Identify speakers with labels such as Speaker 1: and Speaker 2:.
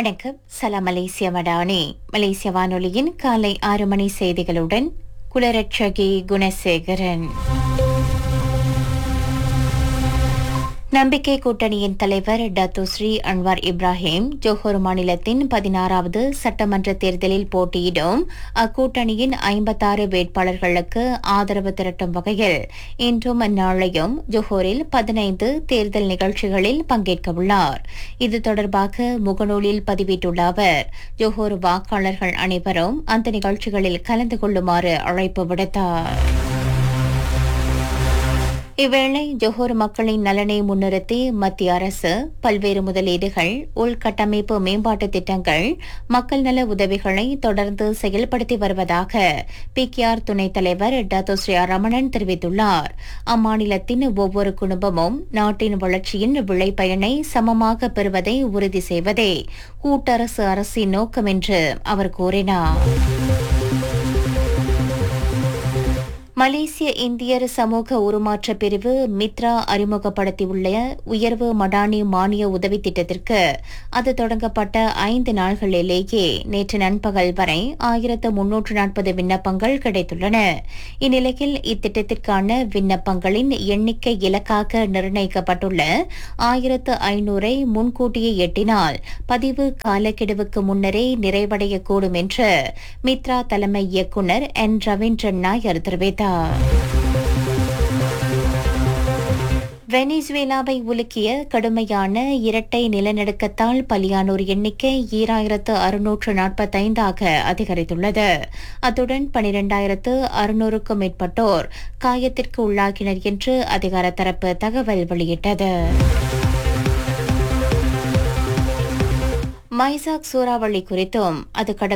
Speaker 1: வணக்கம் சலாம் மலேசிய மடானி மலேசிய வானொலியின் காலை ஆறு மணி செய்திகளுடன் குலரட்சகி குணசேகரன் நம்பிக்கை கூட்டணியின் தலைவர் Datuk Seri Anwar Ibrahim Johor மாநிலத்தின் பதினாறாவது சட்டமன்ற தேர்தலில் போட்டியிடும் அக்கூட்டணியின் ஐம்பத்தாறு வேட்பாளர்களுக்கு ஆதரவு திரட்டும் வகையில் இன்றும் நாளையும் ஜோஹரில் பதினைந்து தேர்தல் நிகழ்ச்சிகளில் பங்கேற்க உள்ளார் இது தொடர்பாக முகநூலில் பதிவிட்டுள்ள அவர் ஜோஹர் வாக்காளர்கள் அனைவரும் அந்த நிகழ்ச்சிகளில் கலந்து கொள்ளுமாறு அழைப்பு விடுத்தார் இவ்வேளை ஜொஹோர் மக்களின் நலனை முன்னிறுத்தி மத்திய அரசு பல்வேறு முதலீடுகள் உள்கட்டமைப்பு மேம்பாட்டு திட்டங்கள் மக்கள் நல உதவிகளை தொடர்ந்து செயல்படுத்தி வருவதாக பிகேஆர் துணைத் தலைவர் டத்தோ ஸ்ரீ ரமணன் தெரிவித்துள்ளார் அம்மாநிலத்தின் ஒவ்வொரு குடும்பமும் நாட்டின் வளர்ச்சியின் விளைபயனை சமமாக பெறுவதை உறுதி செய்வதே கூட்டரசு அரசின் நோக்கம் என்று அவர் கூறினார் மலேசிய இந்தியர் சமூக உருமாற்ற பிரிவு மித்ரா அறிமுகப்படுத்தியுள்ள உயர்வு மடானி மானிய உதவி திட்டத்திற்கு அது தொடங்கப்பட்ட ஐந்து நாள்களிலேயே நேற்று நண்பகல் வரை ஆயிரத்து முன்னூற்று நாற்பது விண்ணப்பங்கள் கிடைத்துள்ளன இந்நிலையில் இத்திட்டத்திற்கான விண்ணப்பங்களின் எண்ணிக்கை இலக்காக நிர்ணயிக்கப்பட்டுள்ள ஆயிரத்து ஐநூறை முன்கூட்டியே எட்டினால் பதிவு காலக்கெடுவுக்கு முன்னரே நிறைவடையக்கூடும் என்று மித்ரா தலைமை இயக்குநர் என் ரவீந்திரன் நாயர் தெரிவித்தார் வெனிசுவேலாவை உலுக்கிய கடுமையான இரட்டை நிலநடுக்கத்தால் பலியானோர் எண்ணிக்கை ஈராயிரத்து அறுநூற்று நாற்பத்தைந்தாக அதிகரித்துள்ளது அத்துடன் பனிரெண்டாயிரத்து அறுநூறுக்கும் மேற்பட்டோர் காயத்திற்கு உள்ளாகினர் என்று அதிகார தரப்பு தகவல் வெளியிட்டது மைசாக் சூறாவளி குறித்தும் அது